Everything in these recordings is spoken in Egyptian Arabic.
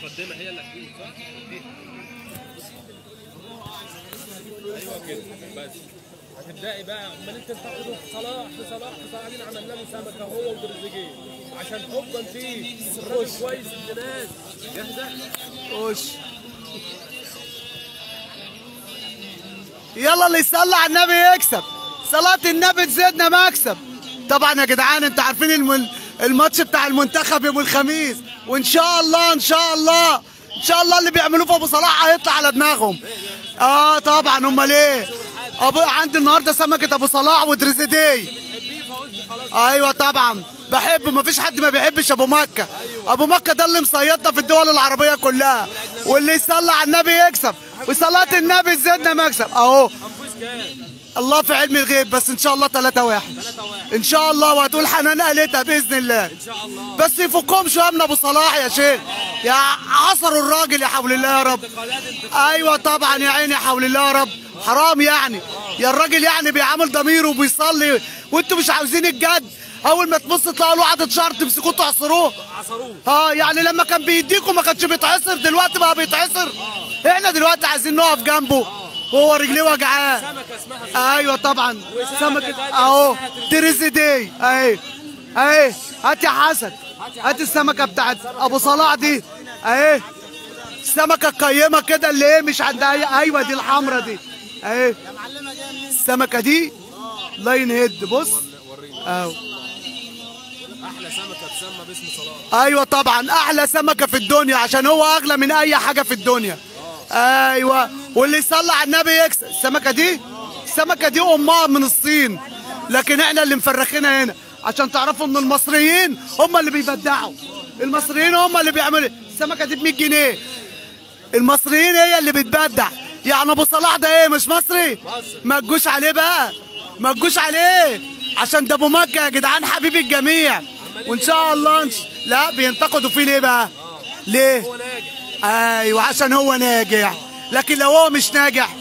المقدمه هي اللي هتجيب صح؟ دي. ايوه كده بس هتبداي بقى امال انت بتاخده في صلاح في صلاح في صلاح دي عملنا له سمكه هو وتريزيجيه عشان حبا فيه الراجل كويس ابن ناس جاهزه وش يلا اللي يصلي على النبي يكسب صلاة النبي تزيدنا مكسب طبعا يا جدعان انتوا عارفين الم- الماتش بتاع المنتخب يوم الخميس وان شاء الله ان شاء الله ان شاء الله اللي بيعملوه في ابو صلاح هيطلع على دماغهم اه طبعا امال ايه ابو عندي النهارده سمكه ابو صلاح وتريزيدي ايوه طبعا بحب مفيش حد ما بيحبش ابو مكه ابو مكه ده اللي مصيدنا في الدول العربيه كلها واللي يصلي على النبي يكسب وصلاه النبي تزيدنا مكسب اهو هنفوز كام؟ الله في علم الغيب بس ان شاء الله 3 1 3 1 ان شاء الله وهتقول حنان قالتها باذن الله ان شاء الله بس يفكهم شويه من ابو صلاح يا شيخ يا عصروا الراجل يا حول الله يا رب انتقالات انت ايوه طبعا يا عيني حول الله يا رب حرام يعني يا الراجل يعني بيعامل ضميره وبيصلي وانتوا مش عاوزين الجد اول ما تبص تلاقوا له عدد شهر تمسكوه تعصروه عصروه اه يعني لما كان بيديكوا ما كانش بيتعصر دلوقتي بقى بيتعصر احنا دلوقتي عايزين نقف جنبه وهو رجليه وجعاه سمكه اسمها ايوه طبعا وسمكة سمكة تانية اهو اسمها تريزي دي اهي اهي هات يا حسن هات السمكة بتاعت ابو صلاح دي اهي السمكة القيمة كده اللي ايه مش عندها أي- ايوه دي الحمرا دي اهي السمكة دي لاين هيد بص اهو احلى سمكه تسمى باسم صلاح ايوه طبعا احلى سمكه في الدنيا عشان هو اغلى من اي حاجه في الدنيا ايوه واللي يصلي على النبي يكسب السمكه دي السمكه دي امها من الصين لكن احنا اللي مفرخينها هنا عشان تعرفوا ان المصريين هم اللي بيبدعوا المصريين هم اللي بيعملوا السمكه دي ب 100 جنيه المصريين هي اللي بتبدع يعني ابو صلاح ده ايه مش مصري ما تجوش عليه بقى ما تجوش عليه عشان ده ابو مكه يا جدعان حبيب الجميع وان شاء الله نش... لا بينتقدوا فيه ليه بقى ليه هو ناجح ايوه عشان هو ناجح لكن لو هو مش ناجح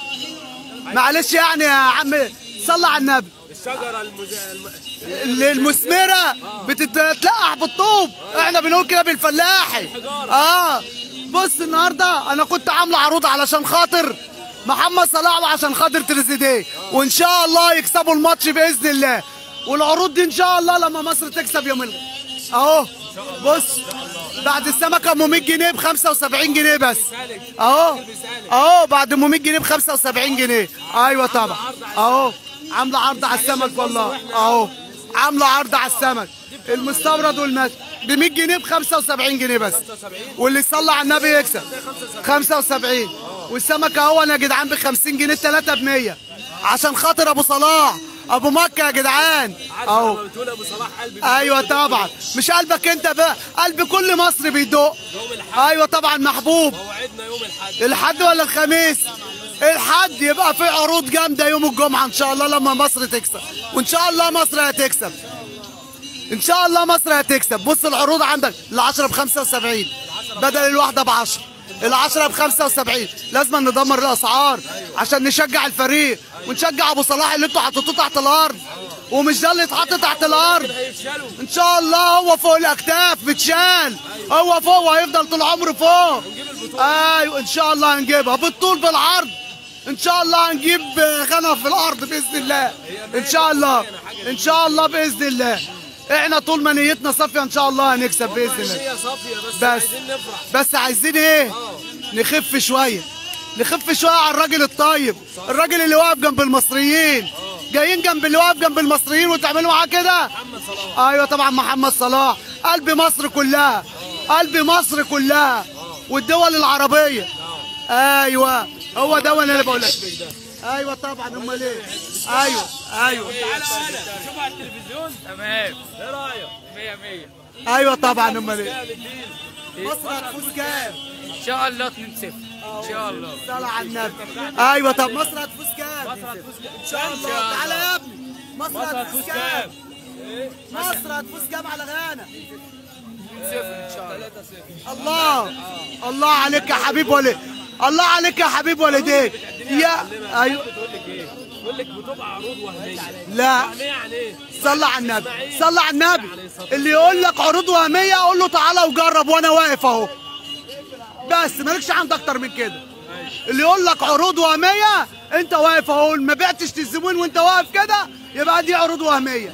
معلش يعني يا عم صلى على النبي الشجره المز... الم... اللي المثمره بتتلقح بالطوب احنا بنقول كده بالفلاحي اه بص النهارده انا كنت عامله عروض علشان خاطر محمد صلاح وعشان خاطر تريزيديه وان شاء الله يكسبوا الماتش باذن الله والعروض دي ان شاء الله لما مصر تكسب يوم ال- اهو بص بعد السمكه ام 100 جنيه ب 75 جنيه بس اهو اهو بعد ام 100 جنيه ب 75 جنيه ايوه طبعا اهو عامله عرض على السمك والله اهو عامله عرض على السمك المستورد والمشي ب 100 جنيه ب 75 جنيه بس واللي يصلي على النبي يكسب 75 والسمك اهو انا يا جدعان ب 50 جنيه الثلاثه ب 100 عشان خاطر ابو صلاح ابو مكه يا جدعان عارف اهو لما بتقول ابو صلاح قلبي ايوه طبعا مش قلبك انت بقى قلب كل مصر بيدق يوم الحد ايوه طبعا محبوب موعدنا يوم الحد الحد ولا الخميس الحد يبقى في عروض جامده يوم الجمعه ان شاء الله لما مصر تكسب وان شاء الله مصر هتكسب ان شاء الله مصر هتكسب بص العروض عندك العشرة ب 75 بدل الواحده ب 10 العشرة ب 75 لازم ندمر الاسعار عشان نشجع الفريق ونشجع ابو صلاح اللي انتوا حطيتوه تحت الارض ومش ده اللي اتحط تحت الارض هيفشلوا ان شاء الله هو فوق الاكتاف بتشال هو فوق وهيفضل طول عمره فوق ايوه ان شاء الله هنجيبها بالطول بالعرض ان شاء الله هنجيب غنى في الارض باذن الله ان شاء الله ان شاء الله باذن الله احنا طول ما نيتنا صافيه ان شاء الله هنكسب باذن الله هي صافيه بس, بس. عايزين نفرح بس عايزين ايه نخف شويه نخف شويه على الراجل الطيب الراجل اللي واقف جنب المصريين جايين جنب اللي واقف جنب المصريين وتعملوا معاه كده محمد صلاح ايوه طبعا محمد صلاح قلب مصر كلها قلب مصر كلها والدول العربيه ايوه هو ده اللي انا بقول لك ايوه طبعا امال ايه ايوه ايوه تعالى انا شوف على التلفزيون تمام ايه رايك 100 100 ايوه طبعا امال ايه كام الديل مصر هتفوز كام ان شاء الله 2 0 ان شاء الله صلى على النبي ايوه طب مصر هتفوز كام مصر هتفوز كام ان شاء الله تعالى يا ابني مصر مصر هتفوز هتفوز كام كام مصر هتفوز كام على غانا 2 0 ان شاء الله الله الله عليك يا حبيب ولد الله عليك يا حبيب والديك يا ايوه بتقول لك ايه بتقول لك بتبقى عروض وهميه لا وهميه يعني ايه صلى على النبي صلى على النبي اللي يقول لك عروض وهميه قول له تعالى وجرب وانا واقف اهو بس مالكش عند اكتر من كده اللي يقول لك عروض وهميه انت واقف اهو ما بعتش للزبون وانت واقف كده يبقى دي عروض وهميه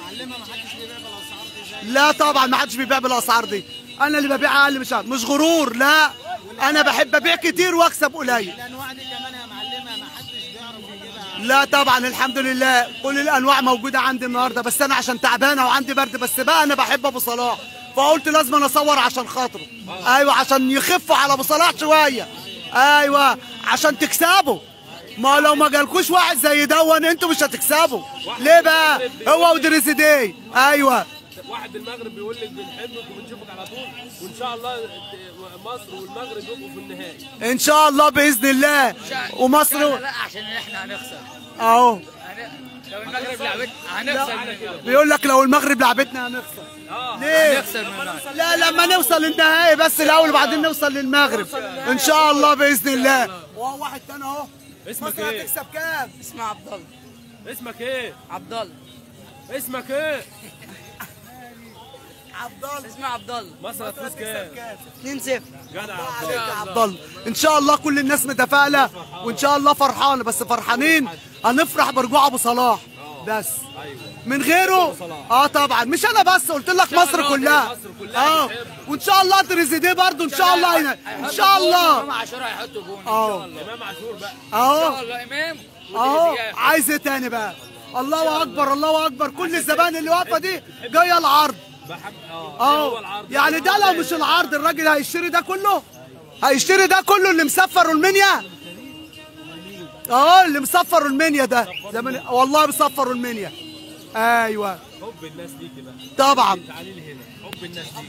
لا طبعا ما حدش بيبيع بالاسعار دي انا اللي ببيع اقل مش عارف. مش غرور لا انا بحب ابيع كتير واكسب قليل الانواع دي كمان يا معلمه ما حدش بيعرف يجيبها لا طبعا الحمد لله كل الانواع موجوده عندي النهارده بس انا عشان تعبانه وعندي برد بس بقى انا بحب ابو صلاح فقلت لازم أنا اصور عشان خاطره ايوه عشان يخفوا على ابو صلاح شويه ايوه عشان تكسبوا ما لو ما جالكوش واحد زي دون انتوا مش هتكسبوا ليه بقى هو ودريس دي ايوه واحد المغرب بيقول لك بنحبك وبنشوفك على طول وان شاء الله مصر والمغرب يبقوا في النهائي ان شاء الله باذن الله ومصر لا عشان احنا هنخسر اهو هن- لو المغرب لعبت هنخسر منهم. بيقول لك لو المغرب لعبتنا هنخسر ليه هنخسر منهم. لا لما نوصل للنهائي بس الاول وبعدين نوصل للمغرب ان شاء الله باذن الله وهو واحد تاني اهو اسمك مصر ايه؟ هتكسب كام اسمه عبد الله اسمك ايه؟ عبد الله اسمك ايه؟ عبد الله اسمه عبد الله مصر هتفوز كام؟ 2 0 جدع عليك يا عبد الله ان شاء الله كل الناس متفائله وان شاء الله فرحانه بس فرحانين هنفرح برجوع ابو صلاح بس من غيره اه طبعا مش انا بس قلت لك مصر كلها مصر كلها اه بتحبه. وان شاء الله تريزيدي برضو ان شاء الله هنا ان شاء الله امام عاشور هيحطوا جون ان اه شاء الله امام عاشور بقى ان اهو شاء الله امام اهو وتريزيجيه. عايز ايه تاني بقى الله اكبر الله اكبر كل الزبائن اللي واقفه دي جايه العرض بحب اه هو اه العرض يعني ده لو مش العرض الراجل هيشتري ده كله هيشتري ده كله اللي مسفر المنيا اه اللي مسفر المنيا ده زمان والله مسفر المنيا ايوه حب الناس ليكي بقى طبعا تعالي لي هنا حب الناس ليكي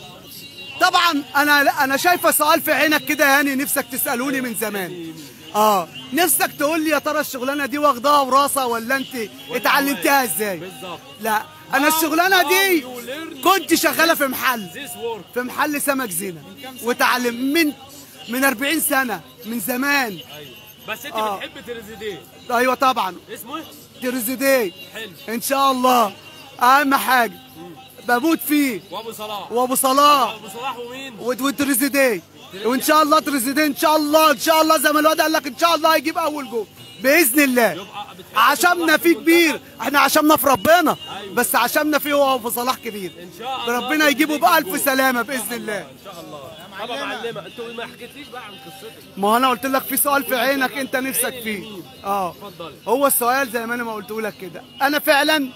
طبعا انا انا شايفه سؤال في عينك كده يعني نفسك تسالوني من زمان اه نفسك تقول لي يا ترى الشغلانه دي واخداها وراثه ولا انت اتعلمتها ازاي بالظبط لا انا الشغلانه دي How you learn كنت شغاله في محل this work في محل سمك زينه وتعلم من من 40 سنه من زمان ايوه بس انت آه. بتحب تريزيدي ايوه طبعا اسمه ايه؟ ترزدي حلو ان شاء الله اهم حاجه بموت فيه وابو صلاح وابو صلاح ابو صلاح ومين؟ وت- وترزدي وان شاء الله ترزدي ان شاء الله ان شاء الله زي ما الواد قال لك ان شاء الله هيجيب اول جول باذن الله يبقى بتحب عشمنا صلاح فيه في كبير احنا عشمنا في ربنا أيوة. بس عشمنا فيه هو في صلاح كبير ان شاء الله ربنا يجيبه يجيب بألف جول. سلامة بإذن الله ان شاء الله طب يا معلمه انت ما حكيتليش بقى عن قصتك ما هو انا قلت لك في سؤال في عينك انت نفسك عين فيه اليمين. اه اتفضلي هو السؤال زي ما انا ما قلت لك كده انا فعلا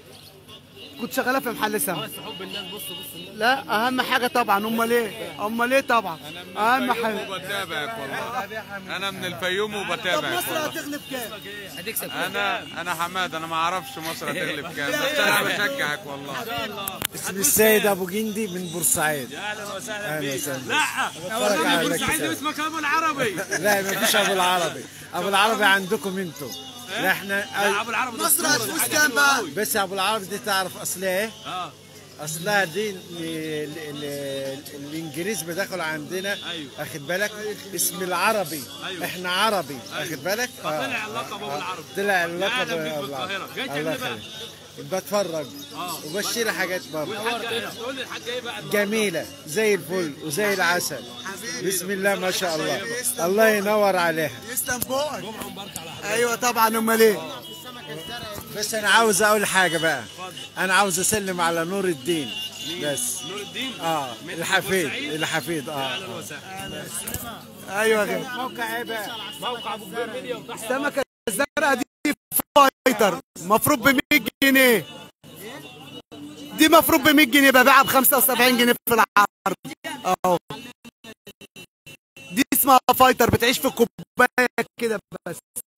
كنت شغاله في محل سمك بس حب الناس بص بص لا اهم حاجه طبعا امال ايه امال ايه طبعا اهم حاجه وبتابعك والله انا من الفيوم طب وبتابعك مصر والله. هتغلب كام هتكسب انا انا حماد انا ما اعرفش مصر هتغلب كام بس انا بشجعك والله اسمي السيد ابو جندي من بورسعيد اهلا وسهلا اهلا بيك وسهلا لا اتفرج على بورسعيد كده. اسمك ابو العربي لا ما فيش ابو العربي ابو العربي عندكم انتوا لا احنا لا، ابو العربي ده مصر أسطورة، هتفوز حاجة كام حلوة بقى؟ أوي. بس ابو العربي دي تعرف اصلها ايه؟ اه اصلها دي ال- ال- ال- الانجليز بدخلوا عندنا أيوة. اخد بالك اسم العربي أيوة. احنا عربي اخد بالك فطلع اللقب أبو العربي. طلع اللقب أهلا بيك أبو بالقاهرة. العربي. جاي تعمل الله إيه بقى؟ يخليك بتفرج آه. وبشتري حاجات برضه والحاجة تقول لي الحاجة ايه بقى النهاردة؟ جميلة زي الفل وزي العسل بسم الله ما شاء الله الله ينور عليها يسلم فوقك جمعة مباركة على حضرتك ايوه طبعا امال ايه بس انا عاوز اقول حاجة بقى انا عاوز اسلم على نور الدين بس نور الدين اه من الحفيد بورسعيد؟ الحفيد اه اهلا وسهلا ايوه كده موقع ايه بقى موقع ابو كبير ميديا وتحيا السمكه الزرقاء دي فايتر مفروض ب 100 جنيه دي مفروض ب 100 جنيه ببيعها ب 75 جنيه في العرض اهو دي اسمها فايتر بتعيش في كوبايه كده بس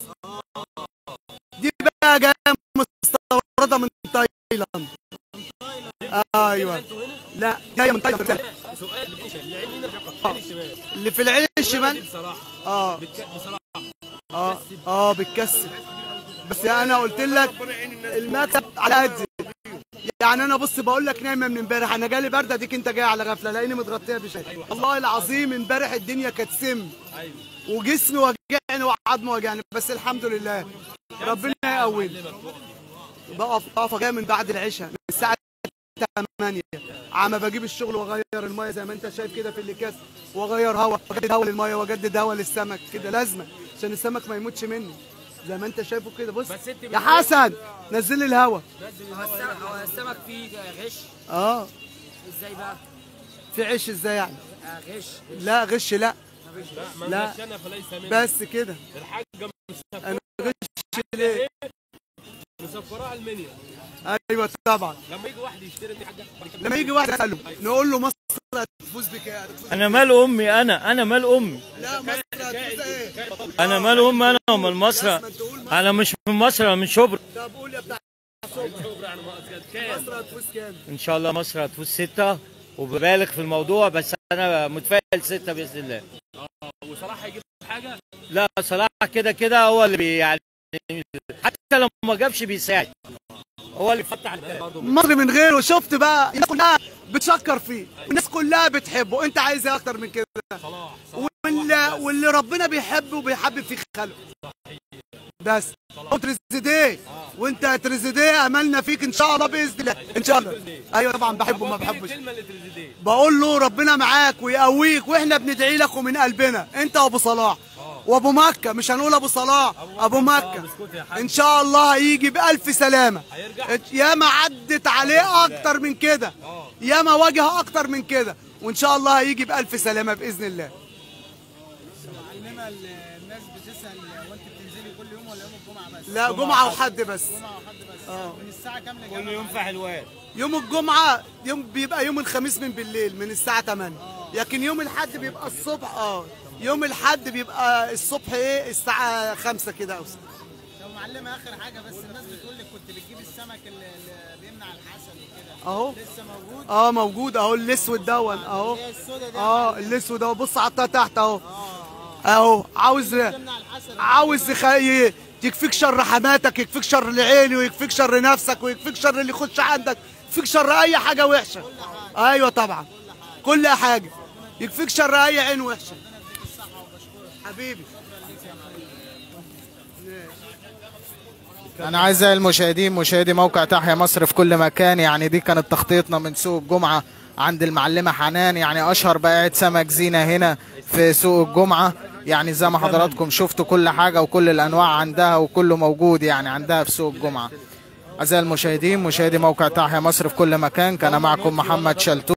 دي بقى جايه مستورده من تايلاند ايوه لا جايه من تايلاند سؤال بتنشأ العين هنا العين الشمال اللي في العين الشمال بصراحة اه بتك... بصراحة اه اه بتكسب بس انا قلت لك المكسب على قد يعني انا بص بقول لك نايمه من امبارح انا جالي برده ديك انت جاي على غفله لاني متغطيه بشيء والله العظيم امبارح الدنيا كانت سم ايوه وجسمي وجعني وعظمي وجعني بس الحمد لله ربنا يقويني بقف بقف جاي من بعد العشاء من الساعه 8 عم بجيب الشغل واغير الميه زي ما انت شايف كده في الاكياس واغير هواء واجدد هواء للميه واجدد هواء للسمك كده لازمه عشان السمك ما يموتش مني زي ما انت شايفه كده بص بس انت يا حسن نزل لي الهواء هو السمك هو السمك فيه غش اه ازاي بقى؟ في عيش ازاي يعني آه، غش لا غش لا لا من لا. غشنا فليس مني بس كده الحاجه انا غش ليه مسفراها المنيا ايوه طبعا لما يجي واحد يشتري دي حاجه لما يجي واحد يساله نقول له مصر هتفوز بكام هتفوز انا مال امي انا انا مال امي لا مصر هتفوز ايه انا مال امي انا ومال مصر ما تقول مصر انا مش من مصر انا من شبرا طب قول يا بتاع يعني ما كام مصر هتفوز كام ان شاء الله مصر هتفوز ستة وببالغ في الموضوع بس انا متفائل ستة باذن الله وصلاح هيجيب حاجه لا صلاح كده كده هو اللي بي يعني حتى لو ما جابش بيساعد هو اللي فتح الباب مصر من غيره شفت بقى الناس كلها بتشكر فيه والناس كلها بتحبه انت عايز ايه اكتر من كده صلاح واللي, واللي ربنا بيحبه وبيحبب فيه خلقه بس هو تريزيديه وانت يا تريزيديه املنا فيك ان شاء الله باذن الله ان شاء الله ايوه طبعا بحبه ما بحبش الكلمه اللي تريزيديه بقول له ربنا معاك ويقويك واحنا بندعي لك ومن قلبنا انت وابو صلاح وابو مكه مش هنقول ابو صلاح ابو مكه ان شاء الله هيجي بالف سلامه ياما عدت عليه اكتر من كده ياما واجه اكتر من كده وان شاء الله هيجي بالف سلامه باذن الله معلمه ال- الناس بتسال وانت بتنزلي كل يوم ولا يوم الجمعه بس؟ لا جمعه وحد بس جمعه وحد بس من الساعه كام لكام كل يوم في حلوان يوم الجمعه يوم بيبقى يوم الخميس من بالليل من الساعه 8 لكن يوم الحد بيبقى الصبح اه يوم الحد بيبقى الصبح ايه الساعه 5 كده او 6 طب معلمه اخر حاجه بس الناس بتقول لك كنت بتجيب السمك اللي, اللي بيمنع الحسد وكده اهو لسه موجود اه موجود اهو الاسود دون اهو هي السودا دي اه الاسود اهو بص حطها تحت اهو اهو عاوز بتمنع الحسد عاوز يخ- يكفيك شر حماتك يكفيك شر العين ويكفيك شر نفسك ويكفيك شر اللي يخش عندك يكفيك شر اي حاجه وحشه ايوه طبعا كل حاجه يكفيك شر اي عين وحشه حبيبي أنا أعزائي المشاهدين مشاهدي موقع تحيا مصر في كل مكان يعني دي كانت تغطيتنا من سوق الجمعة عند المعلمة حنان يعني أشهر بائعة سمك زينة هنا في سوق الجمعة يعني زي ما حضراتكم شفتوا كل حاجة وكل الأنواع عندها وكله موجود يعني عندها في سوق الجمعة أعزائي المشاهدين مشاهدي موقع تحيا مصر في كل مكان كان معكم محمد شلتو